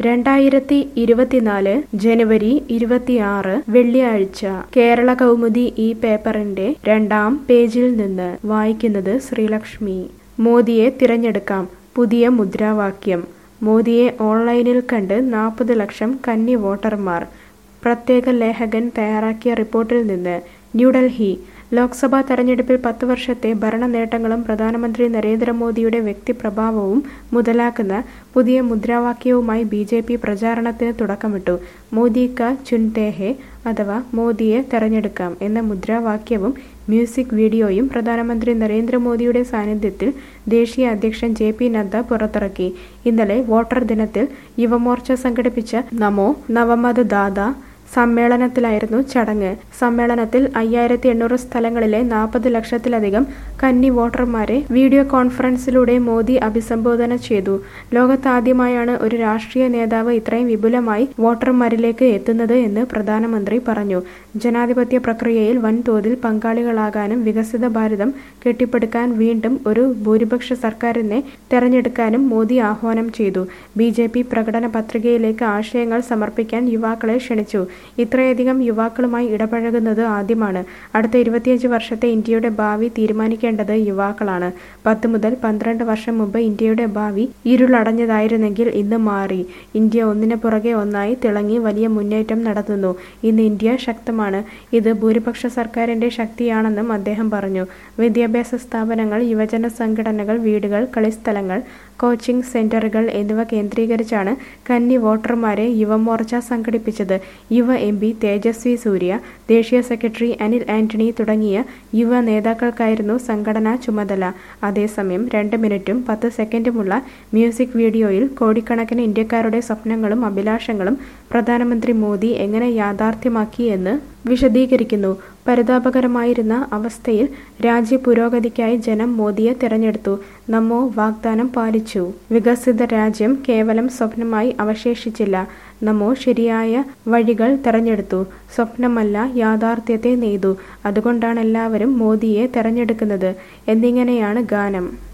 രണ്ടായിരത്തി ഇരുപത്തിനാല് ജനുവരി ഇരുപത്തിയാറ് വെള്ളിയാഴ്ച കേരള കൗമുദി ഈ പേപ്പറിന്റെ രണ്ടാം പേജിൽ നിന്ന് വായിക്കുന്നത് ശ്രീലക്ഷ്മി മോദിയെ തിരഞ്ഞെടുക്കാം പുതിയ മുദ്രാവാക്യം മോദിയെ ഓൺലൈനിൽ കണ്ട് നാൽപ്പത് ലക്ഷം കന്നി വോട്ടർമാർ പ്രത്യേക ലേഖകൻ തയ്യാറാക്കിയ റിപ്പോർട്ടിൽ നിന്ന് ന്യൂഡൽഹി ലോക്സഭാ തെരഞ്ഞെടുപ്പിൽ പത്ത് വർഷത്തെ ഭരണ നേട്ടങ്ങളും പ്രധാനമന്ത്രി നരേന്ദ്രമോദിയുടെ വ്യക്തിപ്രഭാവവും മുതലാക്കുന്ന പുതിയ മുദ്രാവാക്യവുമായി ബി ജെ പി പ്രചാരണത്തിന് തുടക്കമിട്ടു മോദി ക ചുൻതേ ഹെ അഥവാ മോദിയെ തെരഞ്ഞെടുക്കാം എന്ന മുദ്രാവാക്യവും മ്യൂസിക് വീഡിയോയും പ്രധാനമന്ത്രി നരേന്ദ്രമോദിയുടെ സാന്നിധ്യത്തിൽ ദേശീയ അധ്യക്ഷൻ ജെ പി നദ്ദ പുറത്തിറക്കി ഇന്നലെ വോട്ടർ ദിനത്തിൽ യുവമോർച്ച സംഘടിപ്പിച്ച നമോ നവമത ദാദ സമ്മേളനത്തിലായിരുന്നു ചടങ്ങ് സമ്മേളനത്തിൽ അയ്യായിരത്തി എണ്ണൂറ് സ്ഥലങ്ങളിലെ നാൽപ്പത് ലക്ഷത്തിലധികം കന്നി വോട്ടർമാരെ വീഡിയോ കോൺഫറൻസിലൂടെ മോദി അഭിസംബോധന ചെയ്തു ലോകത്താദ്യമായാണ് ഒരു രാഷ്ട്രീയ നേതാവ് ഇത്രയും വിപുലമായി വോട്ടർമാരിലേക്ക് എത്തുന്നത് എന്ന് പ്രധാനമന്ത്രി പറഞ്ഞു ജനാധിപത്യ പ്രക്രിയയിൽ വൻതോതിൽ പങ്കാളികളാകാനും വികസിത ഭാരതം കെട്ടിപ്പടുക്കാൻ വീണ്ടും ഒരു ഭൂരിപക്ഷ സർക്കാരിനെ തെരഞ്ഞെടുക്കാനും മോദി ആഹ്വാനം ചെയ്തു ബി ജെ പി പ്രകടന പത്രികയിലേക്ക് ആശയങ്ങൾ സമർപ്പിക്കാൻ യുവാക്കളെ ക്ഷണിച്ചു ഇത്രയധികം യുവാക്കളുമായി ഇടപഴകുന്നത് ആദ്യമാണ് അടുത്ത ഇരുപത്തിയഞ്ച് വർഷത്തെ ഇന്ത്യയുടെ ഭാവി തീരുമാനിക്കേണ്ടത് യുവാക്കളാണ് പത്ത് മുതൽ പന്ത്രണ്ട് വർഷം മുമ്പ് ഇന്ത്യയുടെ ഭാവി ഇരുളടഞ്ഞതായിരുന്നെങ്കിൽ ഇന്ന് മാറി ഇന്ത്യ ഒന്നിനു പുറകെ ഒന്നായി തിളങ്ങി വലിയ മുന്നേറ്റം നടത്തുന്നു ഇന്ന് ഇന്ത്യ ശക്തമാണ് ഇത് ഭൂരിപക്ഷ സർക്കാരിന്റെ ശക്തിയാണെന്നും അദ്ദേഹം പറഞ്ഞു വിദ്യാഭ്യാസ സ്ഥാപനങ്ങൾ യുവജന സംഘടനകൾ വീടുകൾ കളിസ്ഥലങ്ങൾ കോച്ചിംഗ് സെന്ററുകൾ എന്നിവ കേന്ദ്രീകരിച്ചാണ് കന്നി വോട്ടർമാരെ യുവമോർച്ച സംഘടിപ്പിച്ചത് യുവ എം പി തേജസ്വി സൂര്യ ദേശീയ സെക്രട്ടറി അനിൽ ആന്റണി തുടങ്ങിയ യുവ നേതാക്കൾക്കായിരുന്നു സംഘടനാ ചുമതല അതേസമയം രണ്ട് മിനിറ്റും പത്ത് സെക്കൻഡുമുള്ള മ്യൂസിക് വീഡിയോയിൽ കോടിക്കണക്കിന് ഇന്ത്യക്കാരുടെ സ്വപ്നങ്ങളും അഭിലാഷങ്ങളും പ്രധാനമന്ത്രി മോദി എങ്ങനെ യാഥാർത്ഥ്യമാക്കി എന്ന് വിശദീകരിക്കുന്നു പരിതാപകരമായിരുന്ന അവസ്ഥയിൽ രാജ്യ പുരോഗതിക്കായി ജനം മോദിയെ തെരഞ്ഞെടുത്തു നമ്മോ വാഗ്ദാനം പാലിച്ചു വികസിത രാജ്യം കേവലം സ്വപ്നമായി അവശേഷിച്ചില്ല നമ്മോ ശരിയായ വഴികൾ തെരഞ്ഞെടുത്തു സ്വപ്നമല്ല യാഥാർത്ഥ്യത്തെ നെയ്തു അതുകൊണ്ടാണ് എല്ലാവരും മോദിയെ തെരഞ്ഞെടുക്കുന്നത് എന്നിങ്ങനെയാണ് ഗാനം